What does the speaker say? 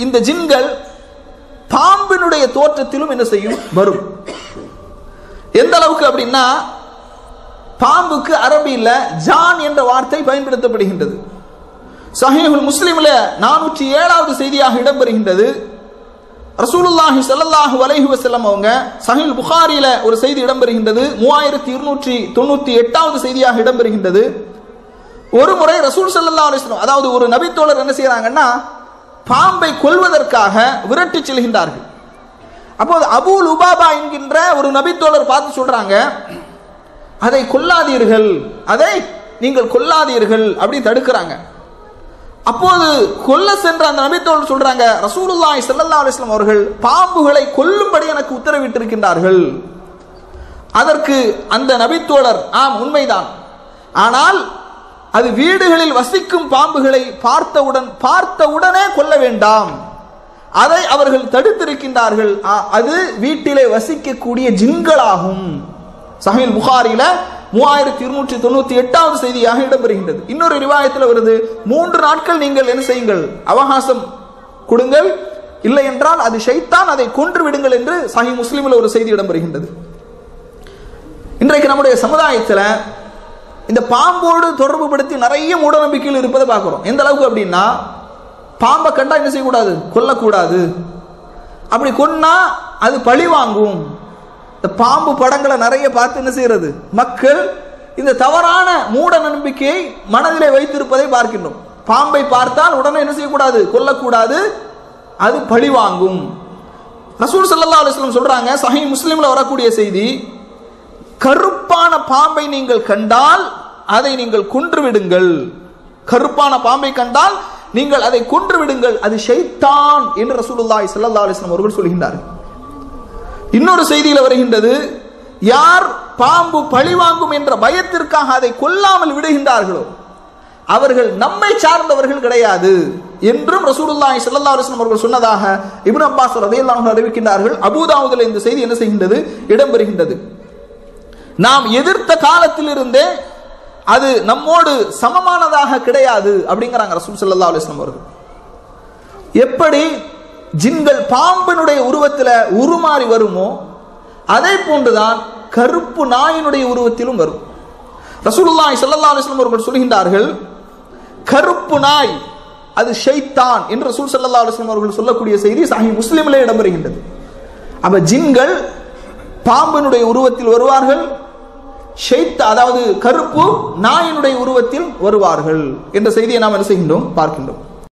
இந்த ஜின்கள் பாம்பினுடைய தோற்றத்திலும் என்ன செய்யும் வரும் எந்த அளவுக்கு அப்படின்னா பாம்புக்கு அரபியில் ஜான் என்ற வார்த்தை பயன்படுத்தப்படுகின்றது சஹீஹுல் முஸ்லிம்ல நானூற்றி ஏழாவது செய்தியாக இடம்பெறுகின்றது ரசூலுல்லாஹி ஸல்லல்லாஹு அலைஹி வஸல்லம் அவங்க சஹீல் புகாரியில ஒரு செய்தி இடம்பெறுகின்றது மூவாயிரத்தி இருநூற்றி தொண்ணூத்தி எட்டாவது செய்தியாக இடம்பெறுகின்றது ஒரு முறை ரசூல் ஸல்லல்லாஹு அலைஹி வஸல்லம் அதாவது ஒரு நபித்தோழர் என்ன செய்யறாங்கன்னா பாம்பை கொல்வதற்காக விரட்டி செல்கின்றார்கள் அப்போது அபூ லுபாபா என்கின்ற ஒரு நபித்தோழர் பார்த்து சொல்றாங்க அதை கொல்லாதீர்கள் அதை நீங்கள் கொல்லாதீர்கள் அப்படி தடுக்கிறாங்க அப்போது கொல்ல சென்ற அந்த நபித்தோழர் சொல்றாங்க ரசூலுல்லாஹி ஸல்லல்லாஹு அலைஹி வஸல்லம் அவர்கள் பாம்புகளை கொல்லும்படி எனக்கு உத்தரவிட்டிருக்கின்றார்கள் அதற்கு அந்த நபித்தோழர் ஆம் உண்மைதான் ஆனால் அது வீடுகளில் வசிக்கும் பாம்புகளை பார்த்தவுடன் பார்த்தவுடனே கொல்ல வேண்டாம் அதை அவர்கள் தடுத்திருக்கின்றார்கள் ஆ- அது வீட்டிலே வசிக்கக்கூடிய ஜின்களாகும் சஹீல் புகாரில மூவாயிரத்தி இருநூற்றி தொண்ணூத்தி எட்டாவது செய்தியாக இடம்பெறுகின்றது இன்னொரு ரிவாயத்தில் வருது மூன்று நாட்கள் நீங்கள் என்ன செய்யுங்கள் அவகாசம் கொடுங்கள் இல்லை என்றால் அது ஷைத்தான் அதை கொன்று விடுங்கள் என்று சஹி முஸ்லிமில் ஒரு செய்தி இடம்பெறுகின்றது இன்றைக்கு நம்முடைய சமுதாயத்தில் இந்த பாம்போடு தொடர்பு படுத்தி நிறைய மூடநம்பிக்கைகள் இருப்பதை பார்க்குறோம் எந்த அளவுக்கு அப்படின்னா பாம்பை கண்டா என்ன செய்யக்கூடாது கொல்லக்கூடாது அப்படி கொன்னா அது பழி வாங்கும் இந்த பாம்பு படங்களை நிறைய பார்த்து என்ன செய்யறது மக்கள் இந்த தவறான மூட நம்பிக்கையை மனதிலே வைத்திருப்பதை பார்க்கின்றோம் பாம்பை பார்த்தால் உடனே என்ன செய்யக்கூடாது கொல்லக்கூடாது அது பழி வாங்கும் ரசூல் ஸல்லல்லாஹு அலைஹி வஸல்லம் சொல்றாங்க சஹீஹ் முஸ்லிம்ல வரக்கூடிய செய்தி கருப்பான பாம்பை நீங்கள் கண்டால் அதை நீங்கள் கொன்று விடுங்கள் கருப்பான பாம்பை கண்டால் நீங்கள் அதை கொன்று விடுங்கள் அது ஷைத்தான் என்று ரசூலுல்லாஹி ஸல்லல்லாஹு அலைஹி வஸல்லம் அவர்கள் சொல்கின்றார்கள் இன்னொரு செய்தியில வருகின்றது யார் பாம்பு பழிவாங்கும் என்ற பயத்திற்காக அதை கொல்லாமல் விடுகின்றார்களோ அவர்கள் நம்மை சார்ந்தவர்கள் கிடையாது என்றும் ரசூலுல்லாஹி ஸல்லல்லாஹு அலைஹி வஸல்லம் அவர்கள் சொன்னதாக இப்னு அப்பாஸ் ரலியல்லாஹு அன்ஹு அறிவிக்கின்றார்கள் அபூதாவுதில் இந்த செய்தி என்ன செய்கின்றது இடம்பெறுகின்றது நாம் எதிர்த்த காலத்திலிருந்தே அது நம்மோடு சமமானதாக கிடையாது அப்படிங்கிறாங்க ரசூல் ஸல்லல்லாஹு அலைஹி வஸல்லம் அவர்கள் எப்படி ஜின்கள் பாம்பினுடைய உருவத்தில் உருமாறி வருமோ அதே போன்றுதான் கருப்பு நாயினுடைய உருவத்திலும் வரும் ரசூலுல்லாஹி ஸல்லல்லாஹு அலைஹி வஸல்லம் அவர்கள் சொல்கின்றார்கள் கருப்பு நாய் அது ஷைத்தான் என்று ரசூல் ஸல்லல்லாஹு அலைஹி வஸல்லம் அவர்கள் சொல்லக்கூடிய செய்தி சஹீஹ் முஸ்லிமிலே இடம்பெறுகின்றது அப்ப ஜின்கள் பாம்பினுடைய உருவத்தில் வருவார்கள் ஷைத் அதாவது கருப்பு நாயினுடைய உருவத்தில் வருவார்கள் என்ற செய்தியை நாம் என்ன செய்கின்றோம் பார்க்கின்றோம்